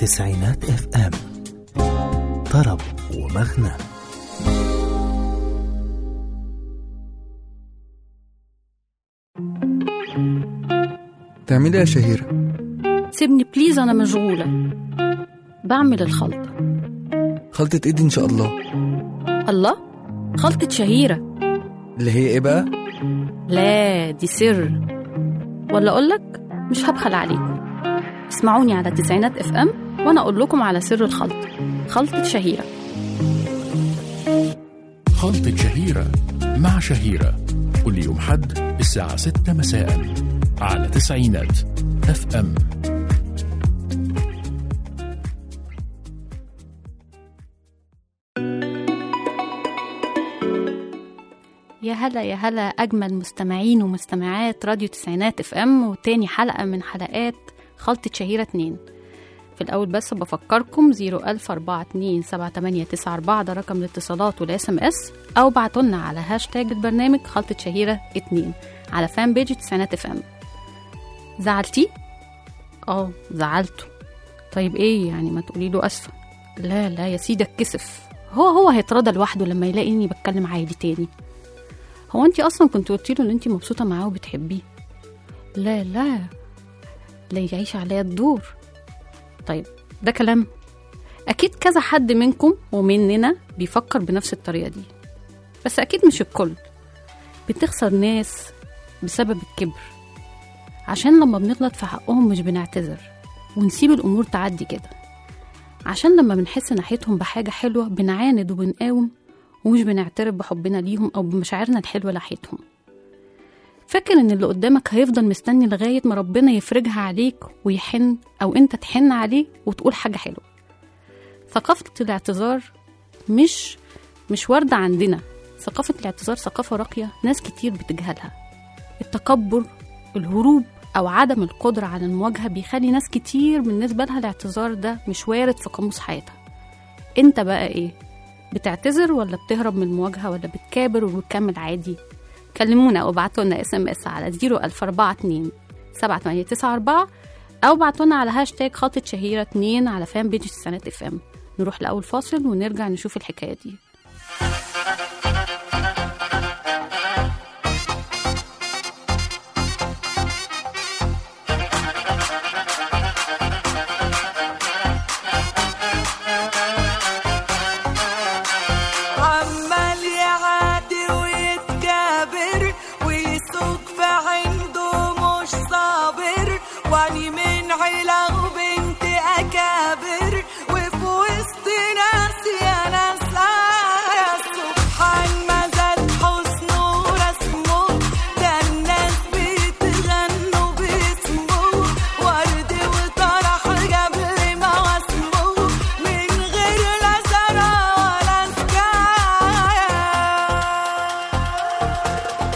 تسعينات اف ام طرب ومغنى تعملي ايه يا شهيرة؟ سيبني بليز أنا مشغولة بعمل الخلطة خلطة ايه دي ان شاء الله؟ الله خلطة شهيرة اللي هي ايه بقى؟ لا دي سر ولا أقولك مش هبخل عليكم اسمعوني على تسعينات اف ام وأنا أقول لكم على سر الخلطة خلطة شهيرة خلطة شهيرة مع شهيرة كل يوم حد الساعة 6 مساء على تسعينات اف ام يا هلا يا هلا أجمل مستمعين ومستمعات راديو تسعينات اف ام وتاني حلقة من حلقات خلطة شهيرة اتنين في الأول بس بفكركم 010427894 ده رقم الاتصالات والاس ام اس أو بعتولنا على هاشتاج البرنامج خلطة شهيرة اتنين على فان بيج تسعينات اف ام زعلتي؟ اه زعلته طيب ايه يعني ما تقولي له اسفة لا لا يا سيدي اتكسف هو هو هيتراضى لوحده لما يلاقي اني بتكلم عادي تاني هو انت اصلا كنت قلتي له ان انت مبسوطه معاه وبتحبيه لا لا لا يعيش عليا الدور طيب ده كلام اكيد كذا حد منكم ومننا بيفكر بنفس الطريقه دي بس اكيد مش الكل بتخسر ناس بسبب الكبر عشان لما بنغلط في حقهم مش بنعتذر ونسيب الامور تعدي كده عشان لما بنحس ناحيتهم بحاجه حلوه بنعاند وبنقاوم ومش بنعترف بحبنا ليهم أو بمشاعرنا الحلوة ناحيتهم فاكر إن اللي قدامك هيفضل مستني لغاية ما ربنا يفرجها عليك ويحن أو أنت تحن عليه وتقول حاجة حلوة ثقافة الاعتذار مش مش واردة عندنا ثقافة الاعتذار ثقافة راقية ناس كتير بتجهلها التكبر الهروب أو عدم القدرة على المواجهة بيخلي ناس كتير بالنسبة لها الاعتذار ده مش وارد في قاموس حياتها انت بقى ايه بتعتذر ولا بتهرب من المواجهة ولا بتكابر وبتكمل عادي كلمونا أو ابعتوا لنا اس ام اس على 01042 7894 أو بعتونا على هاشتاج خاطة شهيرة 2 على فان بيج سنة اف ام نروح لأول فاصل ونرجع نشوف الحكاية دي عمال يعادي ويتكابر ويسوق في عنده مش صابر واني من عيلة وبنت أكابر وفي وسط ناس يا ناس يا سبحان ما زاد حسنه ورسمه ده الناس بتغنوا باسمه ورد وطرح قبل ما واسمه من غير لا زرع ولا سكاية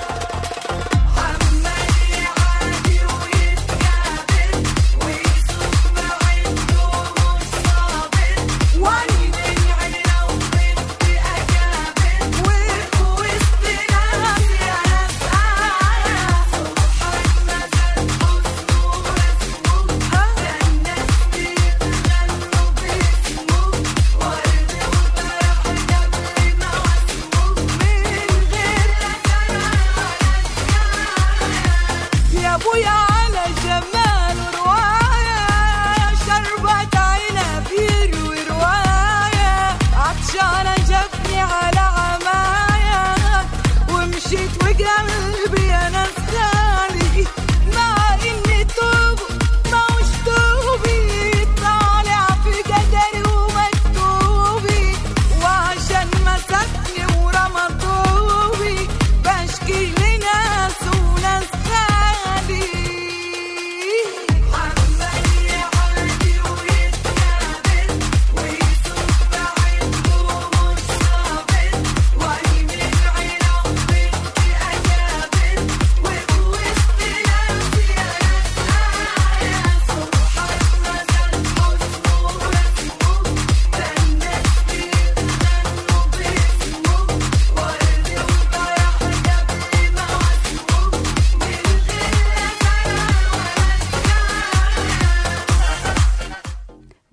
عمال يعادي ويتكابر ويسوق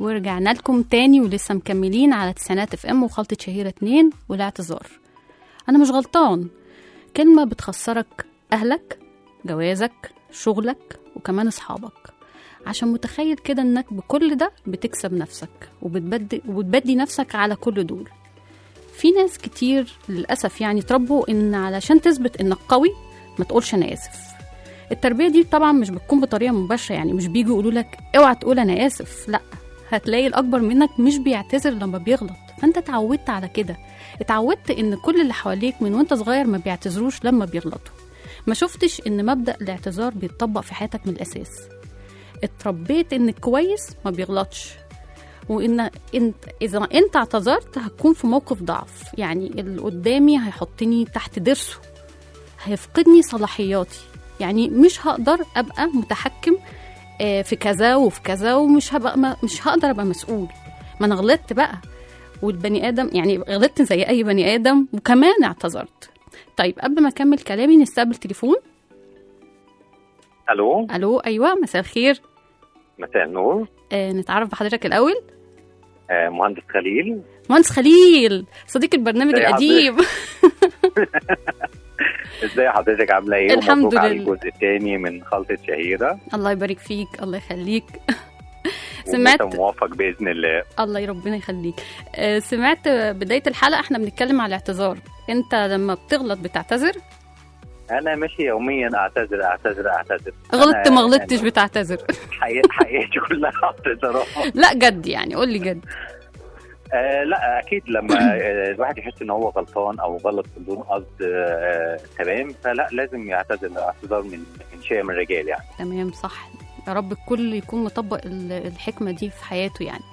ورجعنا لكم تاني ولسه مكملين على تسعينات اف ام وخلطة شهيرة اتنين والاعتذار انا مش غلطان كلمة بتخسرك اهلك جوازك شغلك وكمان اصحابك عشان متخيل كده انك بكل ده بتكسب نفسك وبتبدي, وبتبدي نفسك على كل دول في ناس كتير للأسف يعني اتربوا ان علشان تثبت انك قوي ما تقولش انا اسف التربية دي طبعا مش بتكون بطريقة مباشرة يعني مش بيجوا يقولوا لك اوعى تقول انا اسف لا هتلاقي الاكبر منك مش بيعتذر لما بيغلط فانت اتعودت على كده اتعودت ان كل اللي حواليك من وانت صغير ما بيعتذروش لما بيغلطوا ما شفتش ان مبدأ الاعتذار بيتطبق في حياتك من الاساس اتربيت انك كويس ما بيغلطش وان انت اذا انت اعتذرت هتكون في موقف ضعف يعني اللي قدامي هيحطني تحت ضرسه هيفقدني صلاحياتي يعني مش هقدر ابقى متحكم آه، في كذا وفي كذا ومش هبقى ما مش هقدر ابقى مسؤول ما انا غلطت بقى والبني ادم يعني غلطت زي اي بني ادم وكمان اعتذرت طيب قبل ما اكمل كلامي نستقبل تليفون الو الو ايوه مساء الخير مساء النور آه نتعرف بحضرتك الاول آه مهندس خليل مهندس خليل صديق البرنامج ازي القديم ازاي حضرتك عامله ايه الحمد ومبروك على لله. الجزء الثاني من خلطه شهيره الله يبارك فيك الله يخليك سمعت وانت موفق باذن الله الله ربنا يخليك آه، سمعت بداية الحلقة احنا بنتكلم على الاعتذار انت لما بتغلط بتعتذر انا ماشي يوميا اعتذر اعتذر اعتذر غلطت أنا- ما غلطتش يعني بتعتذر حي- حياتي كلها اعتذارات لا جد يعني قول لي جد آه لا اكيد لما آه، الواحد يحس ان هو غلطان او غلط بدون قصد آه تمام فلا لازم يعتذر اعتذار من من شيء من الرجال يعني تمام صح يا رب الكل يكون مطبق ال- الحكمة دي في حياته يعني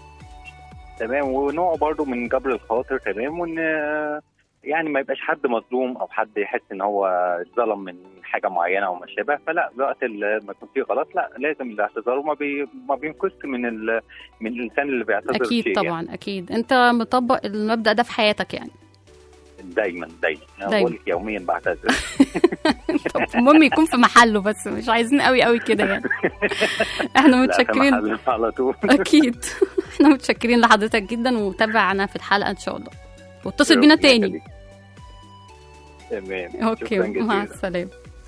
تمام ونوع برضو من جبر الخاطر تمام وان آه، يعني ما يبقاش حد مظلوم او حد يحس ان هو اتظلم من حاجه معينه او ما شابه فلا وقت ال- ما يكون فيه غلط لا لازم الاعتذار وما بي ما بينقص من ال... من الانسان اللي بيعتذر اكيد شيء طبعا اكيد انت مطبق المبدأ ده في حياتك يعني يعني دايما دايما انا دايما. بقول لك يوميا بعتذر طب المهم يكون في محله بس مش عايزين قوي قوي كده يعني احنا لا، في متشكرين محل على طول اكيد احنا متشكرين لحضرتك جدا وتابعنا في الحلقة ان شاء الله واتصل بينا ربنا تاني يخليك. تمام اوكي شكراً مع جزيلاً. السلامه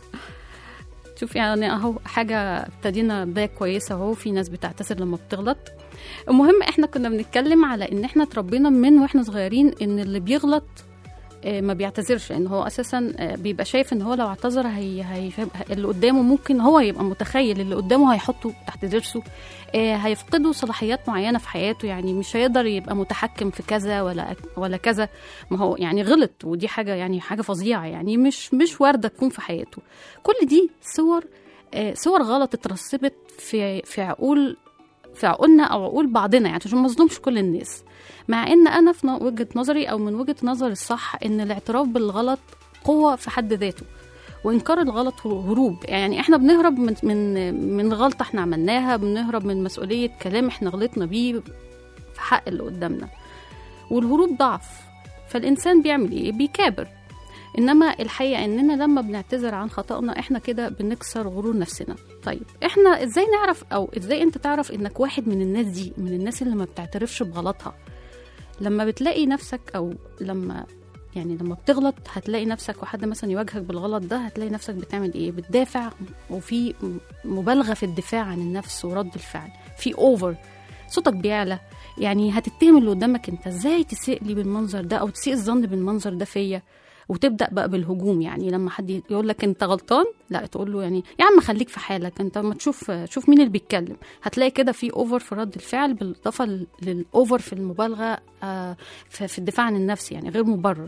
شوف يعني اهو حاجه ابتدينا بدايه كويسه اهو في ناس بتعتذر لما بتغلط المهم احنا كنا بنتكلم على ان احنا اتربينا من واحنا صغيرين ان اللي بيغلط آه، ما بيعتذرش لان هو اساسا آه، بيبقى شايف ان هو لو اعتذر هي هي اللي قدامه ممكن هو يبقى متخيل اللي قدامه هيحطه تحت ضرسه آه، هيفقده صلاحيات معينه في حياته يعني مش هيقدر يبقى متحكم في كذا ولا ولا كذا ما هو يعني غلط ودي حاجه يعني حاجه فظيعه يعني مش مش وارده تكون في حياته كل دي صور آه، صور غلط اترسبت في في عقول في عقولنا او عقول بعضنا يعني عشان ما نظلمش كل الناس مع ان انا في ن- وجهه نظري او من وجهه نظري الصح ان الاعتراف بالغلط قوه في حد ذاته وانكار الغلط هو هروب يعني احنا بنهرب من من من غلطه احنا عملناها بنهرب من مسؤوليه كلام احنا غلطنا بيه في حق اللي قدامنا والهروب ضعف فالانسان بيعمل ايه بيكابر انما الحقيقه اننا لما بنعتذر عن خطأنا احنا كده بنكسر غرور نفسنا طيب احنا ازاي نعرف او ازاي انت تعرف انك واحد من الناس دي من الناس اللي ما بتعترفش بغلطها لما بتلاقي نفسك او لما يعني لما بتغلط هتلاقي نفسك وحد مثلا يواجهك بالغلط ده هتلاقي نفسك بتعمل ايه بتدافع وفي مبالغه في الدفاع عن النفس ورد الفعل في اوفر صوتك بيعلى يعني هتتهم اللي قدامك انت ازاي تسيء لي بالمنظر ده او تسيء الظن بالمنظر ده فيا وتبدا بقى بالهجوم يعني لما حد يقول لك انت غلطان لا تقول له يعني يا عم خليك في حالك انت ما تشوف شوف مين اللي بيتكلم هتلاقي كده في اوفر في رد الفعل بالاضافه لل- للاوفر في المبالغه آه، في في الدفاع عن النفس يعني غير مبرر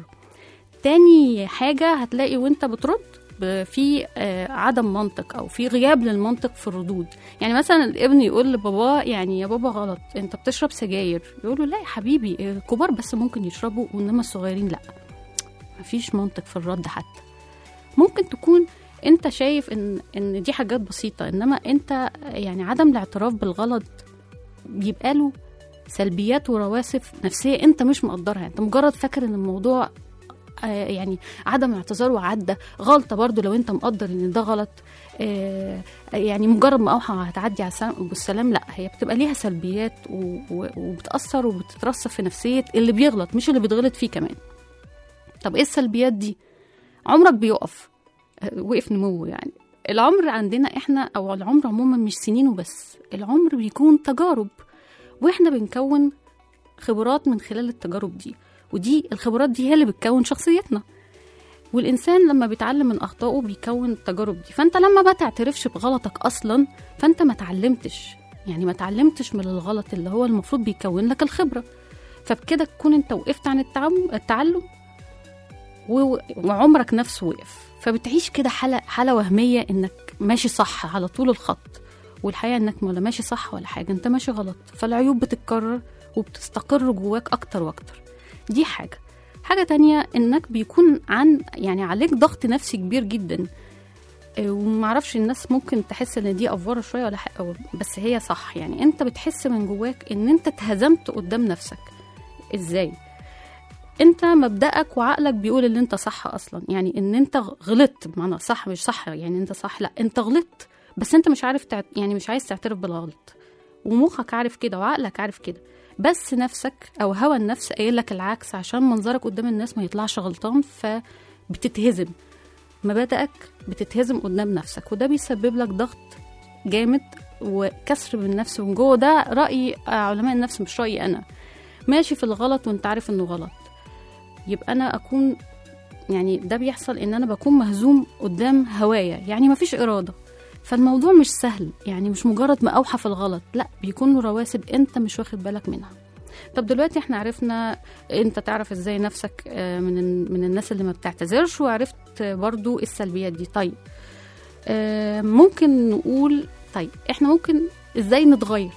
تاني حاجه هتلاقي وانت بترد ب- في آه، عدم منطق او في غياب للمنطق في الردود يعني مثلا الابن يقول لباباه يعني يا بابا غلط انت بتشرب سجاير يقول له لا يا حبيبي آه، الكبار بس ممكن يشربوا وانما الصغيرين لا مفيش منطق في الرد حتى ممكن تكون انت شايف ان ان دي حاجات بسيطه انما انت يعني عدم الاعتراف بالغلط بيبقى له سلبيات ورواسب نفسيه انت مش مقدرها انت مجرد فاكر ان الموضوع آه، يعني عدم اعتذار وعدى غلطه برضو لو انت مقدر ان ده غلط آه، يعني مجرد ما اوحى هتعدي على السلام بالسلام لا هي بتبقى ليها سلبيات و- و- وبتاثر وبتترسب في نفسيه اللي بيغلط مش اللي بيتغلط فيه كمان طب ايه السلبيات دي عمرك بيقف آه، وقف نمو يعني العمر عندنا احنا او العمر عموما مش سنين وبس العمر بيكون تجارب واحنا بنكون خبرات من خلال التجارب دي ودي الخبرات دي هي اللي بتكون شخصيتنا والإنسان لما بيتعلم من أخطائه بيكون التجارب دي فأنت لما ما تعترفش بغلطك أصلا فأنت ما تعلمتش يعني ما تعلمتش من الغلط اللي هو المفروض بيكون لك الخبرة فبكده تكون أنت وقفت عن التعم- التعلم و- وعمرك نفسه وقف فبتعيش كده حالة حالة وهمية إنك ماشي صح على طول الخط والحقيقة إنك ولا ماشي صح ولا حاجة أنت ماشي غلط فالعيوب بتتكرر وبتستقر جواك أكتر وأكتر دي حاجة حاجة تانية إنك بيكون عن يعني عليك ضغط نفسي كبير جدا آه، ومعرفش الناس ممكن تحس ان دي افوره شويه ولا حاجه بس هي صح يعني انت بتحس من جواك ان انت اتهزمت قدام نفسك ازاي انت مبدأك وعقلك بيقول ان انت صح اصلا يعني ان انت غلطت بمعنى صح مش صح يعني انت صح لا انت غلطت بس انت مش عارف تعت... يعني مش عايز تعترف بالغلط ومخك عارف كده وعقلك عارف كده بس نفسك او هوى النفس قايل لك العكس عشان منظرك قدام الناس ما يطلعش غلطان فبتتهزم مبادئك بتتهزم قدام نفسك وده بيسبب لك ضغط جامد وكسر بالنفس من جوه ده رأي علماء النفس مش رأيي أنا ماشي في الغلط وانت عارف انه غلط يبقى أنا أكون يعني ده بيحصل ان انا بكون مهزوم قدام هوايا يعني مفيش إرادة فالموضوع مش سهل يعني مش مجرد ما أوحى في الغلط لا بيكون له رواسب انت مش واخد بالك منها طب دلوقتي احنا عرفنا انت تعرف ازاي نفسك آه، من ال- من الناس اللي ما بتعتذرش وعرفت برضو السلبيات دي طيب آه، ممكن نقول طيب احنا ممكن ازاي نتغير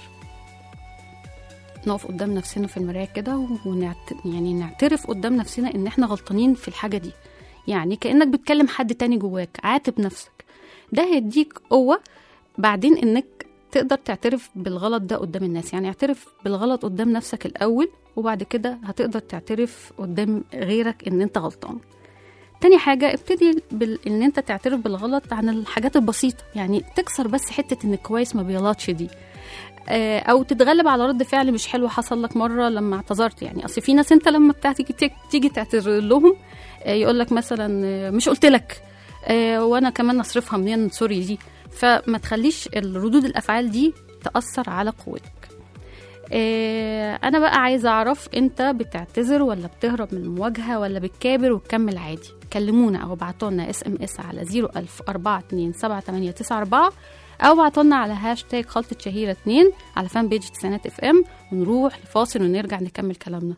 نقف قدام نفسنا في المراية كده ونعت... يعني نعترف قدام نفسنا ان احنا غلطانين في الحاجة دي يعني كأنك بتكلم حد تاني جواك عاتب نفسك ده هيديك قوة بعدين انك تقدر تعترف بالغلط ده قدام الناس يعني اعترف بالغلط قدام نفسك الأول وبعد كده هتقدر تعترف قدام غيرك ان انت غلطان تاني حاجة ابتدي بال... ان انت تعترف بالغلط عن الحاجات البسيطة يعني تكسر بس حتة ان الكويس ما بيغلطش دي آه، او تتغلب على رد فعل مش حلو حصل لك مره لما اعتذرت يعني اصل في ناس انت لما بتيجي تيجي تعتذر لهم يقول لك مثلا آه، مش قلت لك آه، وانا كمان اصرفها منين سوري دي فما تخليش الردود الافعال دي تاثر على قوتك آه، انا بقى عايزه اعرف انت بتعتذر ولا بتهرب من المواجهه ولا بتكابر وتكمل عادي كلمونا او ابعتوا لنا اس ام اس على 01000 427 او ابعتوا لنا على هاشتاج خلطة شهيرة 2 على فان بيج تسعينات اف ام ونروح لفاصل ونرجع نكمل كلامنا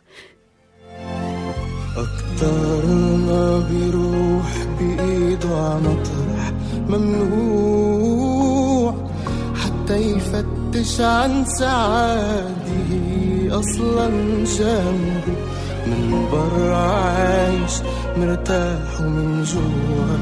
أكتر ما بيروح بإيده عمطرح ممنوع حتى يفتش عن سعاده أصلا جنبه من برا عايش مرتاح ومن جوا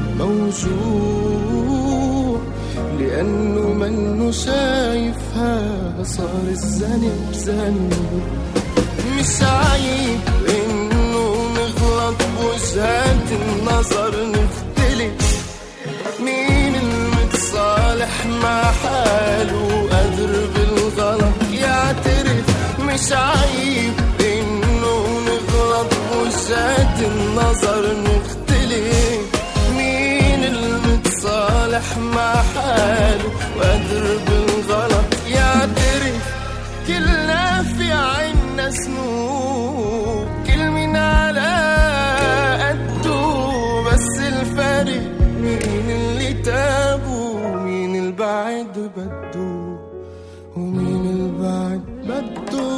موجوع لأنه منه شايفها صار الذنب ذنبه مش عيب انه نغلط بوجهات النظر نختلف مين المتصالح مع حاله قادر بالغلط يعترف مش عيب انه نغلط بوجهات النظر نختلف مين المتصالح مع حاله وقادر بالغلط يعترف كلنا في عنا ذنوب كل من على قده بس الفرق مين اللي تاب ومين البعد بده ومين البعد بده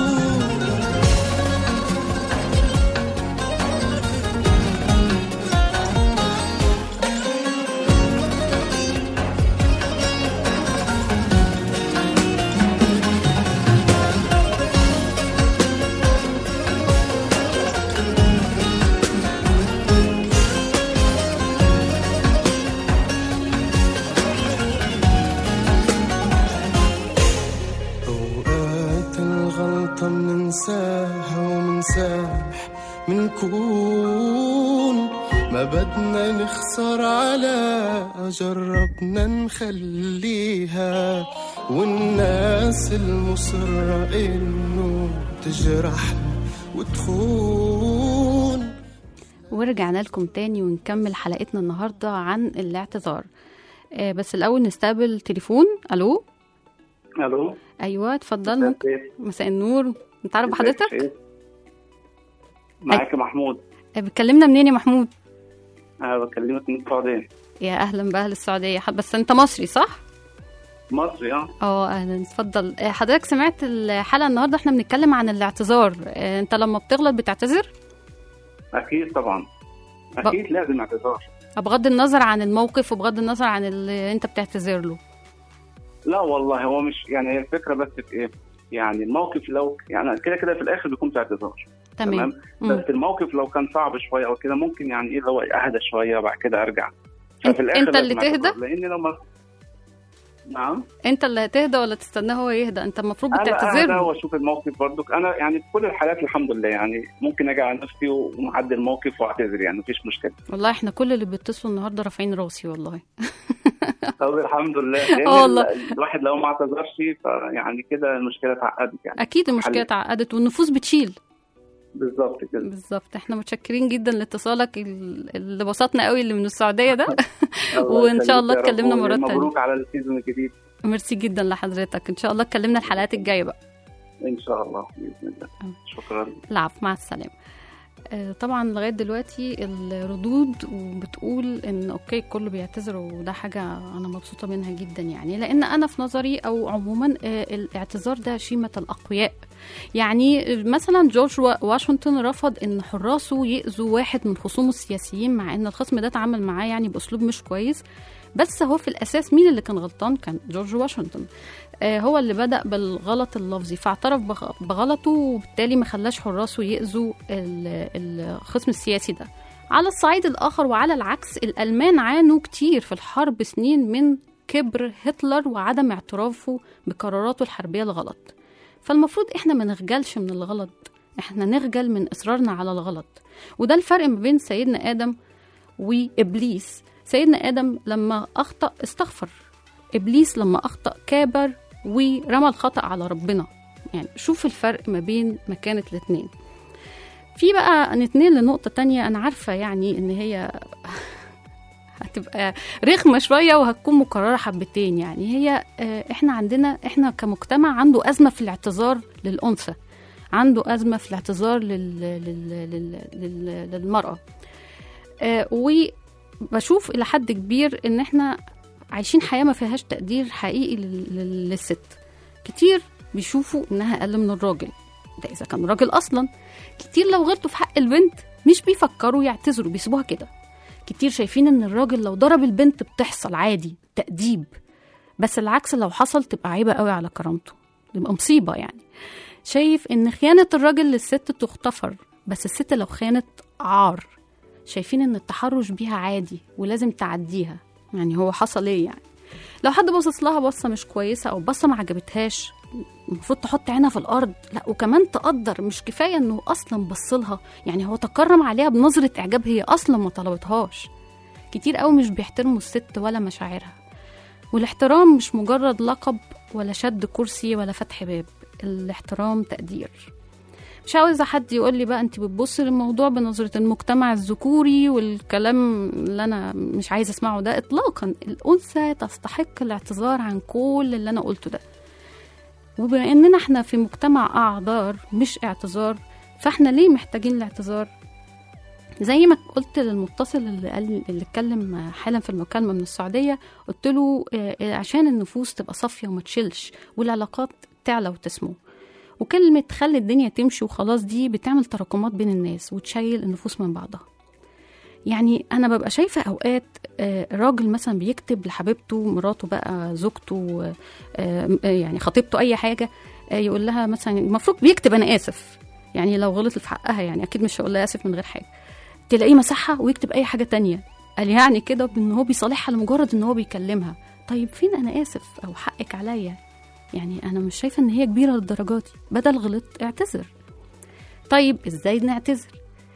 أوقات الغلطة مننساها ومنسامح منكون ما بدنا نخسر على جربنا نخليها والناس المصرة إنه تجرحنا وتخون ورجعنا لكم تاني ونكمل حلقتنا النهاردة عن الاعتذار آه، بس الأول نستقبل تليفون ألو الو أيوة اتفضل مساء ممكن الخير. مساء النور نتعرف بحضرتك ازيك؟ معاك محمود آه، بتكلمنا منين يا محمود انا بكلمك من السعوديه يا أهلا بأهل السعودية ح- بس أنت مصري صح؟ مصري اه اه أهلا اتفضل آه، حضرتك سمعت الحلقة النهاردة احنا بنتكلم عن الاعتذار آه، أنت لما بتغلط بتعتذر؟ اكيد طبعا اكيد لازم اعتذار بغض النظر عن الموقف وبغض النظر عن اللي انت بتعتذر له لا والله هو مش يعني هي الفكره بس في ايه يعني الموقف لو يعني كده كده في الاخر بيكون في اعتذار تمام مم. بس الموقف لو كان صعب شويه او كده ممكن يعني ايه لو اهدى شويه وبعد كده ارجع انت- ففي الآخر انت اللي لازم أعتذر، تهدى؟ لان لو ما نعم انت اللي هتهدى ولا تستناه هو يهدى انت المفروض انا بتعتذر اهدى له واشوف الموقف برضك انا يعني في كل الحالات الحمد لله يعني ممكن اجي على نفسي ومعدي الموقف واعتذر يعني مفيش مشكله والله احنا كل اللي بيتصلوا النهارده رافعين راسي والله طب الحمد لله لان اه والله. ال- الواحد لو ما اعتذرش فيعني كده المشكله اتعقدت يعني اكيد المشكله حل. اتعقدت والنفوس بتشيل بالظبط كده بالظبط احنا متشكرين جدا لاتصالك ال- اللي بسطنا قوي اللي من السعوديه ده الله وإن شاء يخليك الله يا رب، اتكلمنا مرات تانية. مبروك على السيزون الجديد ميرسي جدا لحضرتك ان شاء الله اتكلمنا الحلقات الجايه بقى ان شاء الله باذن الله شكرا العفو مع السلامه آه، طبعا لغايه دلوقتي الردود وبتقول ان اوكي الكل بيعتذر وده حاجه انا مبسوطه منها جدا يعني لان انا في نظري او عموما آه، الاعتذار ده شيمه الاقوياء يعني مثلا جورج وا- واشنطن رفض ان حراسه يأذوا واحد من خصومه السياسيين مع ان الخصم ده اتعامل معاه يعني باسلوب مش كويس بس هو في الاساس مين اللي كان غلطان كان جورج واشنطن آه، هو اللي بدأ بالغلط اللفظي فاعترف بغ- بغلطه وبالتالي ما خلاش حراسه يأذوا ال- الخصم السياسي ده على الصعيد الآخر وعلى العكس الألمان عانوا كتير في الحرب سنين من كبر هتلر وعدم اعترافه بقراراته الحربية الغلط فالمفروض احنا ما نخجلش من الغلط احنا نخجل من إصرارنا على الغلط وده الفرق ما بين سيدنا آدم وإبليس سيدنا آدم لما أخطأ استغفر إبليس لما أخطأ كابر ورمى الخطأ على ربنا يعني شوف الفرق ما بين مكانة الاتنين في بقى نتنقل لنقطة تانية أنا عارفة يعني إن هي هتبقى رخمة شوية وهتكون مكررة حبتين يعني هي آه، إحنا عندنا إحنا كمجتمع عنده أزمة في الاعتذار للأنثى عنده أزمة في الاعتذار لل... لل... لل... لل... للمرأة آه، وبشوف إلى حد كبير إن إحنا عايشين حياة ما فيهاش تقدير حقيقي لل- لل- للست كتير بيشوفوا إنها أقل من الراجل ده إذا كان راجل أصلا كتير لو غلطوا في حق البنت مش بيفكروا يعتذروا بيسيبوها كده كتير شايفين إن الراجل لو ضرب البنت بتحصل عادي تأديب بس العكس لو حصل تبقى عيبة قوي على كرامته تبقى مصيبة يعني شايف إن خيانة الراجل للست تغتفر بس الست لو خانت عار شايفين إن التحرش بيها عادي ولازم تعديها يعني هو حصل ايه يعني لو حد بصص لها بصه مش كويسه او بصه ما عجبتهاش المفروض تحط عينها في الارض لا وكمان تقدر مش كفايه انه اصلا بصلها يعني هو تكرم عليها بنظره اعجاب هي اصلا ما طلبتهاش كتير قوي مش بيحترموا الست ولا مشاعرها والاحترام مش مجرد لقب ولا شد كرسي ولا فتح باب الاحترام تقدير مش عاوزة حد يقول لي بقى انت بتبصي للموضوع بنظرة المجتمع الذكوري والكلام اللي انا مش عايزة اسمعه ده اطلاقا الانثى تستحق الاعتذار عن كل اللي انا قلته ده وبما اننا احنا في مجتمع اعذار مش اعتذار فاحنا ليه محتاجين الاعتذار زي ما قلت للمتصل اللي قال اللي اتكلم حالا في المكالمه من السعوديه قلت له آه، آه، عشان النفوس تبقى صافيه وما تشيلش والعلاقات تعلى وتسمو وكلمة خلي الدنيا تمشي وخلاص دي بتعمل تراكمات بين الناس وتشيل النفوس من بعضها يعني أنا ببقى شايفة أوقات آه، راجل مثلا بيكتب لحبيبته مراته بقى زوجته آه، آه، يعني خطيبته أي حاجة آه، يقول لها مثلا المفروض بيكتب أنا آسف يعني لو غلط في حقها يعني أكيد مش هقول لها آسف من غير حاجة تلاقيه مسحها ويكتب أي حاجة تانية قال يعني كده إن هو بيصالحها لمجرد إن هو بيكلمها طيب فين أنا آسف أو حقك عليا يعني انا مش شايفه ان هي كبيره للدرجات دي بدل غلط اعتذر طيب ازاي نعتذر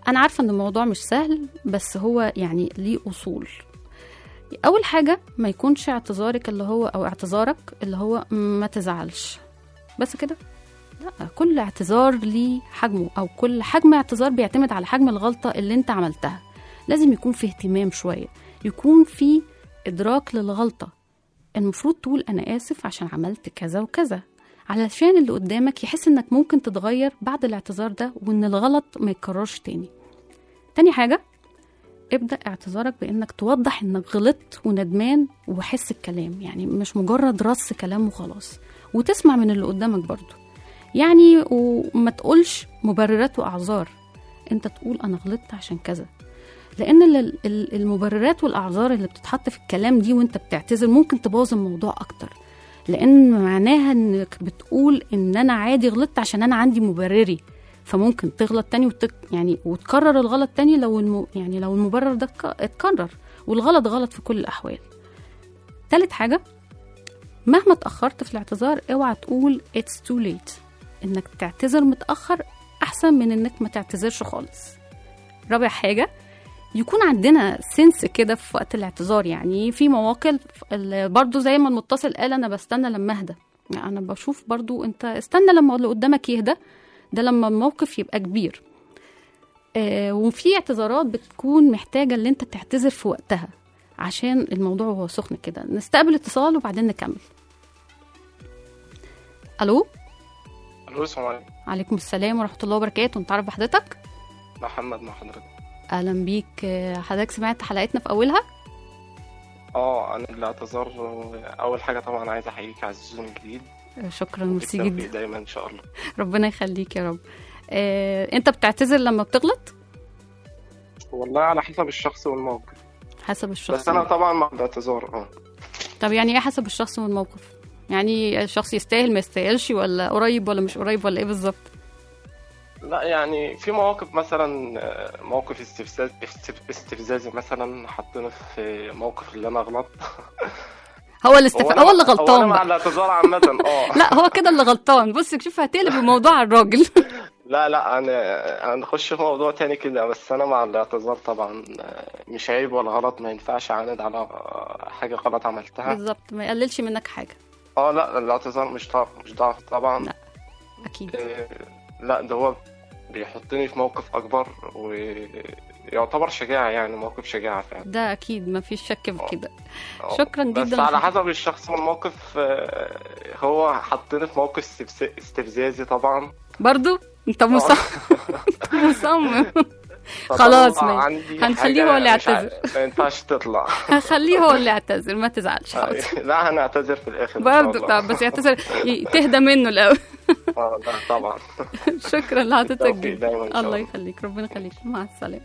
انا عارفه ان الموضوع مش سهل بس هو يعني ليه اصول اول حاجه ما يكونش اعتذارك اللي هو او اعتذارك اللي هو ما تزعلش بس كده لا كل اعتذار ليه حجمه او كل حجم اعتذار بيعتمد على حجم الغلطه اللي انت عملتها لازم يكون في اهتمام شويه يكون في ادراك للغلطه المفروض تقول انا اسف عشان عملت كذا وكذا علشان اللي قدامك يحس انك ممكن تتغير بعد الاعتذار ده وان الغلط ما يتكررش تاني تاني حاجه ابدا اعتذارك بانك توضح انك غلطت وندمان وحس الكلام يعني مش مجرد رص كلام وخلاص وتسمع من اللي قدامك برضه يعني وما تقولش مبررات واعذار انت تقول انا غلطت عشان كذا لان ال- ال- المبررات والاعذار اللي بتتحط في الكلام دي وانت بتعتذر ممكن تبوظ الموضوع اكتر لان معناها انك بتقول ان انا عادي غلطت عشان انا عندي مبرري فممكن تغلط تاني وتك يعني وتكرر الغلط تاني لو الم... يعني لو المبرر ده اتك- اتكرر والغلط غلط في كل الاحوال تالت حاجه مهما اتاخرت في الاعتذار اوعى تقول it's too late انك تعتذر متاخر احسن من انك ما تعتذرش خالص رابع حاجه يكون عندنا سنس كده في وقت الاعتذار يعني في مواقف ال- برضو زي ما المتصل قال انا بستنى لما اهدى يعني انا بشوف برضو انت استنى لما اللي قدامك يهدى ده لما الموقف يبقى كبير آه وفي اعتذارات بتكون محتاجة اللي انت تعتذر في وقتها عشان الموضوع هو سخن كده نستقبل اتصال وبعدين نكمل الو الو السلام عليكم عليكم السلام ورحمة الله وبركاته نتعرف بحضرتك محمد مع حضرتك اهلا بيك آه، حضرتك سمعت حلقتنا في اولها اه انا الاعتذار اول حاجه طبعا عايز احييك على السيزون الجديد آه، شكرا ميرسي بالتوفيق جدا دايما ان شاء الله ربنا يخليك يا رب آه، انت بتعتذر لما بتغلط والله على حسب الشخص والموقف حسب الشخص بس انا طبعا مع الاعتذار اه طب يعني ايه حسب الشخص والموقف يعني الشخص يستاهل ما يستاهلش ولا قريب ولا مش قريب ولا ايه بالظبط لا يعني في مواقف مثلا آه، موقف استفزاز استف- استفزازي مثلا حطينا في موقف اللي انا غلط هو اللي استف... أنا- هو اللي هو غلطان انا مع بقى. الاعتذار عامه اه لا هو كده اللي غلطان بص شوف هتقلب الموضوع على الراجل لا لا انا هنخش في موضوع تاني كده بس انا مع الاعتذار طبعا آه، مش عيب ولا غلط ما ينفعش اعاند على آه، حاجه غلط عملتها بالظبط ما يقللش منك حاجه اه لا الاعتذار مش ضعف مش ضعف طبعا لا. اكيد آه، لا ده هو بيحطني في موقف اكبر ويعتبر شجاعة يعني موقف شجاعة فعلا ده اكيد ما فيش شك في كده آه. شكرا بس جدا على لحضرتك. حسب الشخص والموقف آه، هو حطني في موقف استفز- استفزازي طبعا برضو انت مصمم انت مصمم فطبعاً خلاص ماشي عندي هنخليه حاجة هو اللي مش ع- يعتذر ما ينفعش تطلع هخليه هو اللي يعتذر ما تزعلش حاضر. لا هنعتذر في الاخر إن شاء برضه الله. طب بس يعتذر ي- تهدى منه الاول اه لا طبعا شكرا لحضرتك بالتوفيق جدا دايما إن شاء الله الله. يخليك ربنا يخليك مع السلامه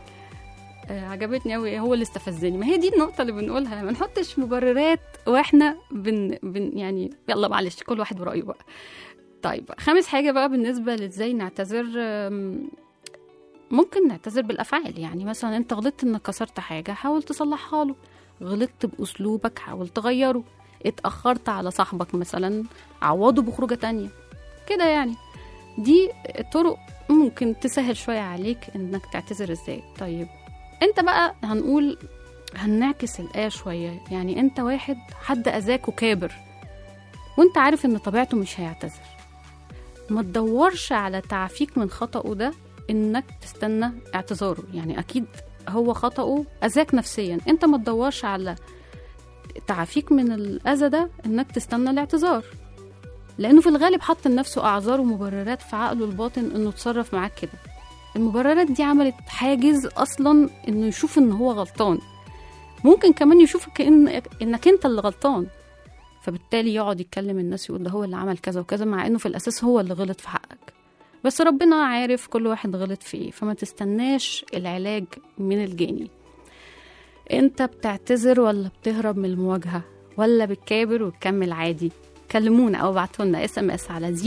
آه عجبتني قوي هو اللي استفزني ما هي دي النقطه اللي بنقولها ما نحطش مبررات واحنا بن, بن يعني يلا معلش كل واحد برايه بقى طيب خامس حاجه بقى بالنسبه لازاي نعتذر آم، ممكن نعتذر بالافعال يعني مثلا انت غلطت انك كسرت حاجه حاول تصلحها له غلطت باسلوبك حاول تغيره اتاخرت على صاحبك مثلا عوضه بخروجه تانية كده يعني دي طرق ممكن تسهل شوية عليك انك تعتذر ازاي طيب انت بقى هنقول هنعكس الآية شوية يعني انت واحد حد أذاك وكابر وانت عارف ان طبيعته مش هيعتذر ما تدورش على تعافيك من خطأه ده انك تستنى اعتذاره يعني اكيد هو خطأه أذاك نفسيا انت ما تدورش على تعافيك من الأذى ده انك تستنى الاعتذار لانه في الغالب حط لنفسه اعذار ومبررات في عقله الباطن انه اتصرف معاك كده المبررات دي عملت حاجز اصلا انه يشوف ان هو غلطان ممكن كمان يشوفك كأن انك انت اللي غلطان فبالتالي يقعد يتكلم الناس يقول ده هو اللي عمل كذا وكذا مع انه في الاساس هو اللي غلط في حقك بس ربنا عارف كل واحد غلط في ايه فما تستناش العلاج من الجاني انت بتعتذر ولا بتهرب من المواجهة ولا بتكابر وتكمل عادي كلمونا او ابعتوا لنا اس ام اس على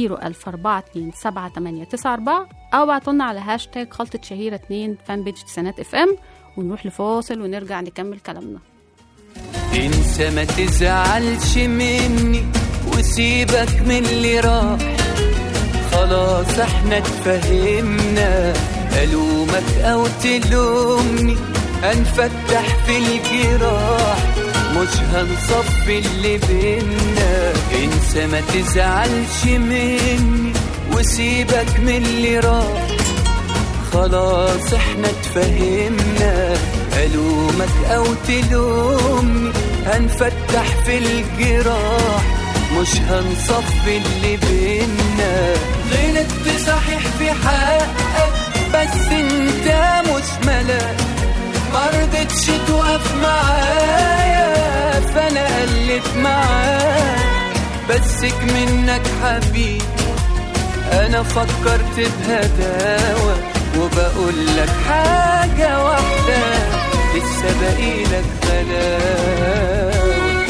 004278894 او ابعتوا لنا على هاشتاج خلطة شهيرة 2 فان بيج تسعينات اف ام ونروح لفاصل ونرجع نكمل كلامنا انسى ما تزعلش مني وسيبك من اللي راح خلاص احنا اتفهمنا ألومك أو تلومني هنفتح في الجراح مش هنصفي اللي بينا انسى ما تزعلش مني وسيبك من اللي راح خلاص احنا اتفهمنا ألومك أو تلومني هنفتح في الجراح مش هنصفي اللي بينا غلطت صحيح في حقك بس انت مش ملاك مرضتش تقف معايا فانا قلت معاك بسك منك حبيبي انا فكرت بهداوة وبقول لك حاجة واحدة لسه باقي لك غلاوة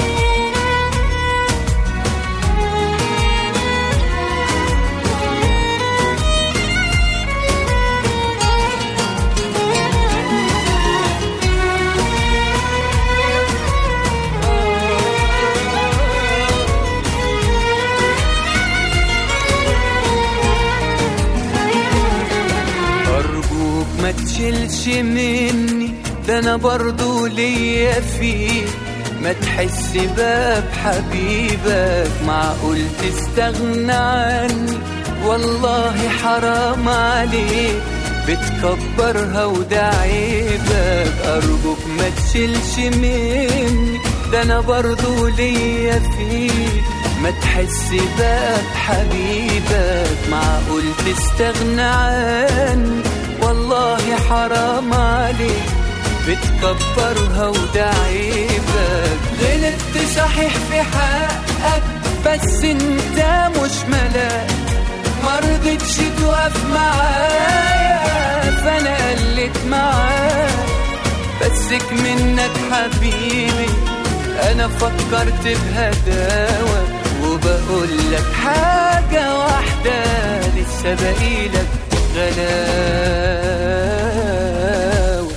أرجوك ما تشيلش مني ده أنا برضو ليا فيك ما تحس بقى بحبيبك معقول تستغنى عني والله حرام عليك بتكبرها وده عيبك أرجوك ما تشيلش مني ده أنا برضو ليا فيك ما تحس بقى بحبيبك معقول تستغنى عني والله حرام عليك بتكبرها وده عيبك غلطت صحيح في حقك بس انت مش ملاك مرضتش تقف معايا فانا قلت معاك بسك منك حبيبي انا فكرت بهداوة وبقول لك حاجة واحدة لسه باقي لك غلاوة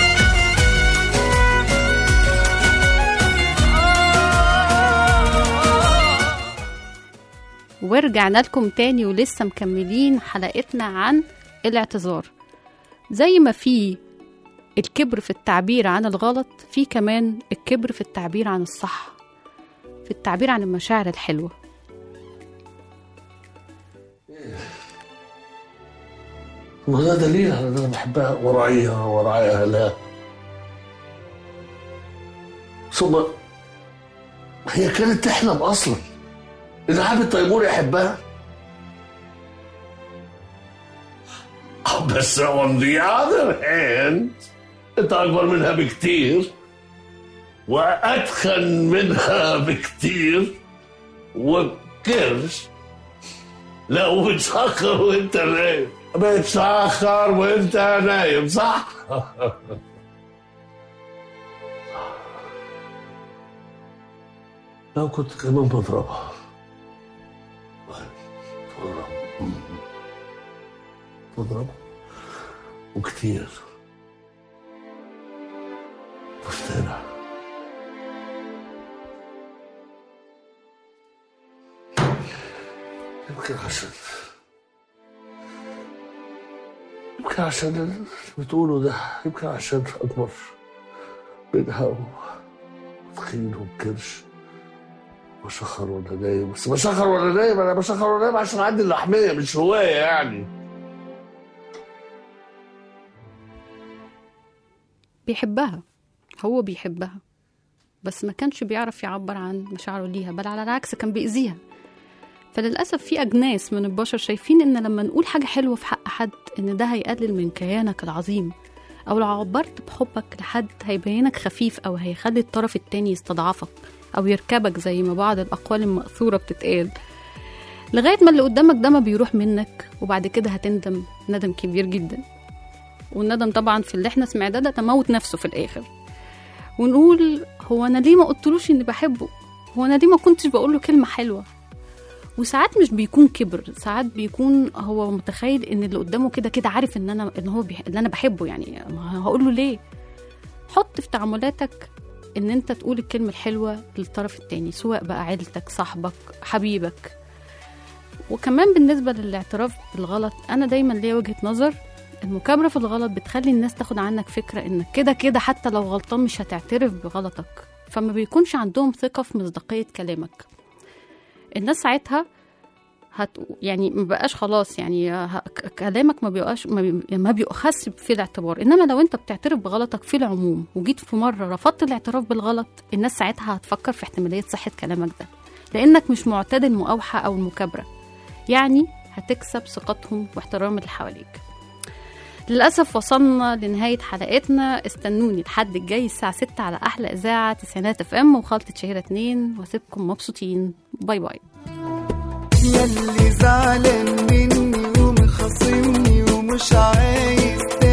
ورجعنا لكم تاني ولسه مكملين حلقتنا عن الاعتذار زي ما في الكبر في التعبير عن الغلط في كمان الكبر في التعبير عن الصح في التعبير عن المشاعر الحلوة ما ده دليل على ان انا بحبها وراعيها وراعي اهلها ثم هي كانت تحلم اصلا ان عابد تيمور يحبها بس on the other hand انت اكبر منها بكتير واتخن منها بكتير وكرش لا وبتسخر وانت نايم بتسخر وانت نايم صح؟ لو كنت كمان بضربها بضرب بضرب وكتير بفترة يمكن عشان يمكن عشان اللي بتقوله ده يمكن عشان أكبر منها وتخين وكرش بشخر وانا نايم بس بشخر وانا نايم انا بشخر وانا نايم عشان عندي اللحميه مش هوايه يعني بيحبها هو بيحبها بس ما كانش بيعرف يعبر عن مشاعره ليها بل على العكس كان بيأذيها فللأسف في أجناس من البشر شايفين إن لما نقول حاجة حلوة في حق حد إن ده هيقلل من كيانك العظيم أو لو عبرت بحبك لحد هيبينك خفيف أو هيخلي الطرف التاني يستضعفك أو يركبك زي ما بعض الأقوال المأثورة بتتقال لغاية ما اللي قدامك ده ما بيروح منك وبعد كده هتندم ندم كبير جدا والندم طبعا في اللي احنا سمعناه ده تموت نفسه في الآخر ونقول هو أنا ليه ما قلتلوش إني بحبه هو أنا ليه ما كنتش بقوله كلمة حلوة وساعات مش بيكون كبر ساعات بيكون هو متخيل ان اللي قدامه كده كده عارف ان انا ان هو بيح... ان انا بحبه يعني ما هقول له ليه حط في تعاملاتك ان انت تقول الكلمه الحلوه للطرف التاني سواء بقى عيلتك صاحبك حبيبك وكمان بالنسبه للاعتراف بالغلط انا دايما ليا وجهه نظر المكابرة في الغلط بتخلي الناس تاخد عنك فكرة انك كده كده حتى لو غلطان مش هتعترف بغلطك فما بيكونش عندهم ثقة في مصداقية كلامك الناس ساعتها هت يعني ما بقاش خلاص يعني ه- ك- كلامك ما بيبقاش ما, بي... ما بيؤخذش في الاعتبار انما لو انت بتعترف بغلطك في العموم وجيت في مره رفضت الاعتراف بالغلط الناس ساعتها هتفكر في احتماليه صحه كلامك ده لانك مش معتاد المقاوحه او المكابره يعني هتكسب ثقتهم واحترام اللي حواليك للأسف وصلنا لنهاية حلقتنا استنوني الحد الجاي الساعة 6 على أحلى إذاعة تسعينات اف ام وخلطة شهيرة 2 واسيبكم مبسوطين باي باي ياللي زعلان مني ومخاصمني ومش عايز